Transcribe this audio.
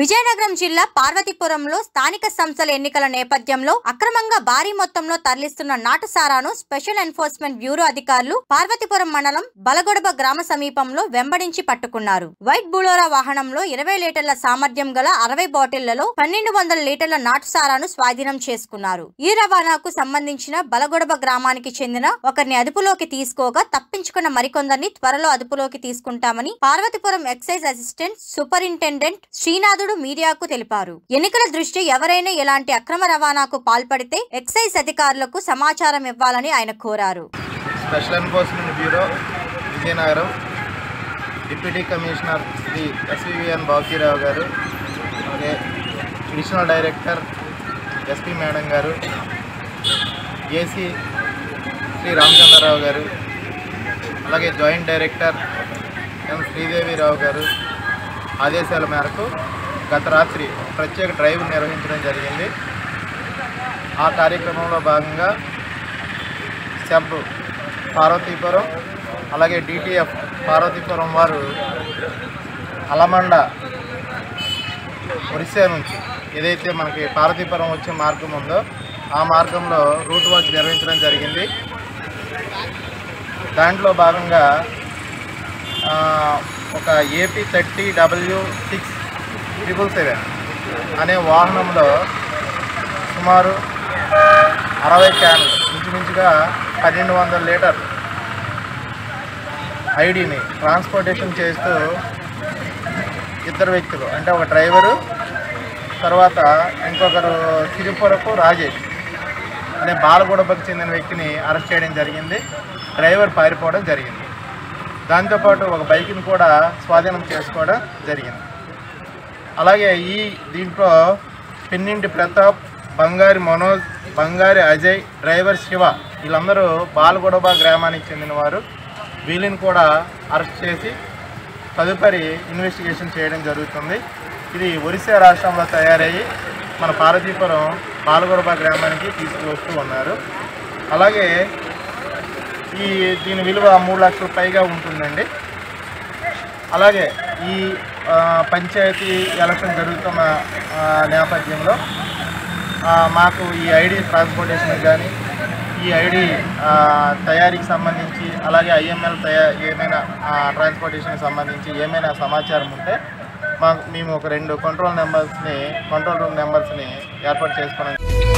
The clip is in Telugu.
విజయనగరం జిల్లా పార్వతీపురంలో స్థానిక సంస్థల ఎన్నికల నేపథ్యంలో అక్రమంగా భారీ మొత్తంలో తరలిస్తున్న నాటుసారాను స్పెషల్ ఎన్ఫోర్స్మెంట్ బ్యూరో అధికారులు పార్వతీపురం మండలం బలగొడబ గ్రామ సమీపంలో వెంబడించి పట్టుకున్నారు వైట్ బులోరా వాహనంలో ఇరవై లీటర్ల సామర్థ్యం గల అరవై బాటిళ్లలో పన్నెండు వందల లీటర్ల నాటుసారాను స్వాధీనం చేసుకున్నారు ఈ రవాణాకు సంబంధించిన బలగొడబ గ్రామానికి చెందిన ఒకరిని అదుపులోకి తీసుకోగా తప్పించుకున్న మరికొందరిని త్వరలో అదుపులోకి తీసుకుంటామని పార్వతీపురం ఎక్సైజ్ అసిస్టెంట్ సూపరింటెండెంట్ శ్రీనాథుడు మీడియాకు తెలిపారు ఎన్నికల దృష్ట్యా ఎవరైనా ఎలాంటి అక్రమ రవాణాకు పాల్పడితే ఎక్సైజ్ అధికారులకు సమాచారం ఇవ్వాలని ఆయన కోరారు special enforcement bureau Vizianagaram deputy commissioner Shri SVVN Bakirao garu అలాగే additional director SP madam garu AC Shri Ramachandrarao garu అలాగే జాయింట్ డైరెక్టర్ ఎం శ్రీదేవిరావు గారు ఆదేశాల మేరకు గత రాత్రి ఒక ప్రత్యేక డ్రైవ్ నిర్వహించడం జరిగింది ఆ కార్యక్రమంలో భాగంగా సెబ్ పార్వతీపురం అలాగే డిటిఎఫ్ పార్వతీపురం వారు అలమండ ఒరిస్సా నుంచి ఏదైతే మనకి పార్వతీపురం వచ్చే మార్గం ఉందో ఆ మార్గంలో రూట్ వర్క్ నిర్వహించడం జరిగింది దాంట్లో భాగంగా ఆ, ఒక AP thirty W six triple seven అనే వాహనంలో సుమారు అరవై క్యాన్లు ఇంచుమించుగా పన్నెండు వందల లీటర్ ఐడిని ట్రాన్స్పోర్టేషన్ చేస్తూ ఇద్దరు వ్యక్తులు అంటే ఒక డ్రైవరు తర్వాత ఇంకొకరు తిరుపురపు రాజేష్ అనే బాలగూడపకు చెందిన వ్యక్తిని అరెస్ట్ చేయడం జరిగింది డ్రైవర్ పారిపోవడం జరిగింది దాంతోపాటు ఒక బైక్ని కూడా స్వాధీనం చేసుకోవడం జరిగింది అలాగే ఈ దీంట్లో పిన్నింటి ప్రతాప్ బంగారి మనోజ్ బంగారి అజయ్ డ్రైవర్ శివ వీళ్ళందరూ బాలగొడబ గ్రామానికి చెందినవారు వీళ్ళని కూడా అరెస్ట్ చేసి తదుపరి ఇన్వెస్టిగేషన్ చేయడం జరుగుతుంది ఇది ఒరిస్సా రాష్ట్రంలో తయారయ్యి మన పార్వతీపురం బాలగొడబ గ్రామానికి తీసుకువస్తూ ఉన్నారు అలాగే ఈ దీని విలువ మూడు లక్షల పైగా ఉంటుందండి అలాగే ఈ ఆ, పంచాయతీ ఎలక్షన్ జరుగుతున్న ఆ, నేపథ్యంలో ఆ, మాకు ఈ ఐడి ట్రాన్స్పోర్టేషన్ కానీ ఈ ఐడి ఆ, తయారీకి సంబంధించి అలాగే ఐఎంఎల్ తయా ఏమైనా ట్రాన్స్పోర్టేషన్కి సంబంధించి ఏమైనా సమాచారం ఉంటే మాకు మేము ఒక రెండు కంట్రోల్ నెంబర్స్ని కంట్రోల్ రూమ్ నెంబర్స్ని ఏర్పాటు చేసుకోవడం